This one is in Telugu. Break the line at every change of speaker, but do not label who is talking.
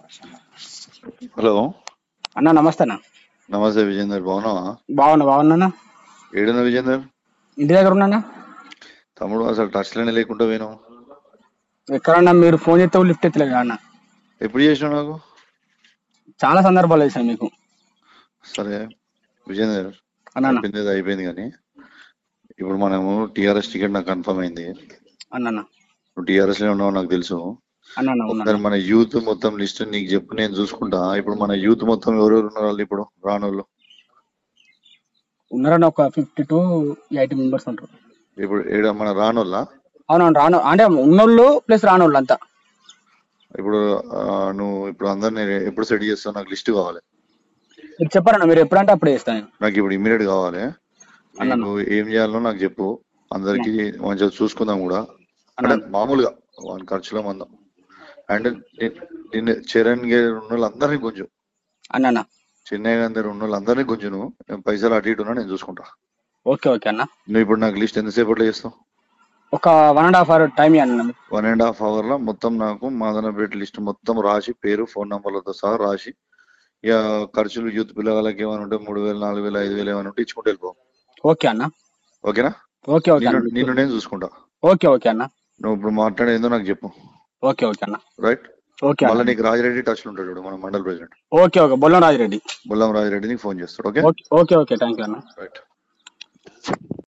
హలో
అన్న నమస్తే అన్న
నమస్తే విజేందర్ బాగున్నావా
బాగున్నా బాగున్నా
ఏడున్నా విజేందర్
ఇంటి దగ్గర ఉన్నా
తమ్ముడు అసలు టచ్ లోనే లేకుండా పోయినావు
ఎక్కడన్నా మీరు ఫోన్ చేస్తే లిఫ్ట్ ఎత్తలేదు అన్న
ఎప్పుడు చేసినావు నాకు
చాలా సందర్భాలు వేసాను మీకు
సరే విజేందర్
అన్న
అయిపోయింది ఏదో అయిపోయింది కానీ ఇప్పుడు మనము టిఆర్ఎస్ టికెట్ నాకు కన్ఫర్మ్ అయింది
అన్న
నువ్వు టిఆర్ఎస్ లో ఉన్నావు నాకు తెలుసు
అన్న ఉన్నా
ఒకసారి మన యూత్ మొత్తం లిస్ట్ నీకు చెప్పు నేను చూసుకుంటా ఇప్పుడు మన యూత్ మొత్తం ఎవరెవరు ఉన్నారు వాళ్ళు ఇప్పుడు రానోళ్ళు
ఉన్నారన్న ఒక ఫిఫ్టీ టు ఎయిటీ మెంబర్స్ ఉంటారు
ఇప్పుడు ఏడ మన రానోళ్ళ
అవునవును రాను అంటే ఉన్నోళ్ళు ప్లస్ రానోళ్ళు అంతా
ఇప్పుడు ఆ, నువ్వు ఇప్పుడు అందరిని ఎప్పుడు సెట్ చేస్తావు నాకు లిస్ట్ కావాలి
మీరు చెప్పారన్న మీరు ఎప్పుడంటే అప్పుడు చేస్తాను నేను.
నాకు ఇప్పుడు ఇమీడియట్ కావాలి
అన్న.
నీకు ఏం చేయాలో నాకు చెప్పు అందరికి మంచిగా చూసుకుందాం కూడా అంటే
అన్న.
మామూలుగా వాని ఖర్చులో మందం అండ్ నిన్న చరణ్ గారు ఉన్న వాళ్ళందరినీ కొంచెం
అన్న అన్న
చెన్నై గారి దగ్గర ఉన్న వాళ్ళందరినీ కొంచెం నువ్వు నేను పైసలు అటు ఇటు ఉన్నా నేను చూసుకుంటా
ఓకే ఓకే అన్న
నువ్వు ఇప్పుడు నాకు లిస్ట్ ఎంతసేపట్లో చేస్తావు
ఒక one and half hour time ఇవ్వండి అన్న
వన్ అండ్ హాఫ్ అవర్ లో మొత్తం నాకు మాదనపేట లిస్ట్ మొత్తం రాసి పేరు ఫోన్ నంబర్లతో సహా రాసి ఇక ఖర్చులు యూత్ పిల్లలకి ఏమైనా ఉంటే మూడు వేలు నాలుగు వేలు ఐదు వేలు ఏమైనా ఉంటే ఇచ్చుకుంటూ వెళ్ళిపో
ఓకే అన్న
ఓకేనా
ఓకే ఓకే
నిన్ను
అన్న
నిన్ను నేను చూసుకుంటా
ఓకే ఓకే అన్న
నువ్వు ఇప్పుడు మాట్లాడేందో నాకు చెప్పు
ఓకే ఓకే అన్న
రైట్
ఓకే
మళ్ళీ
అన్న
నీకు రాజిరెడ్డి టచ్ లో ఉంటాడు చూడు మన mandal president
okay okay Bollam Raji Reddy
Bullam Raji Reddy నీకు ఫోన్ చేస్తాడు okay
okay okay okay thank you అన్న
రైట్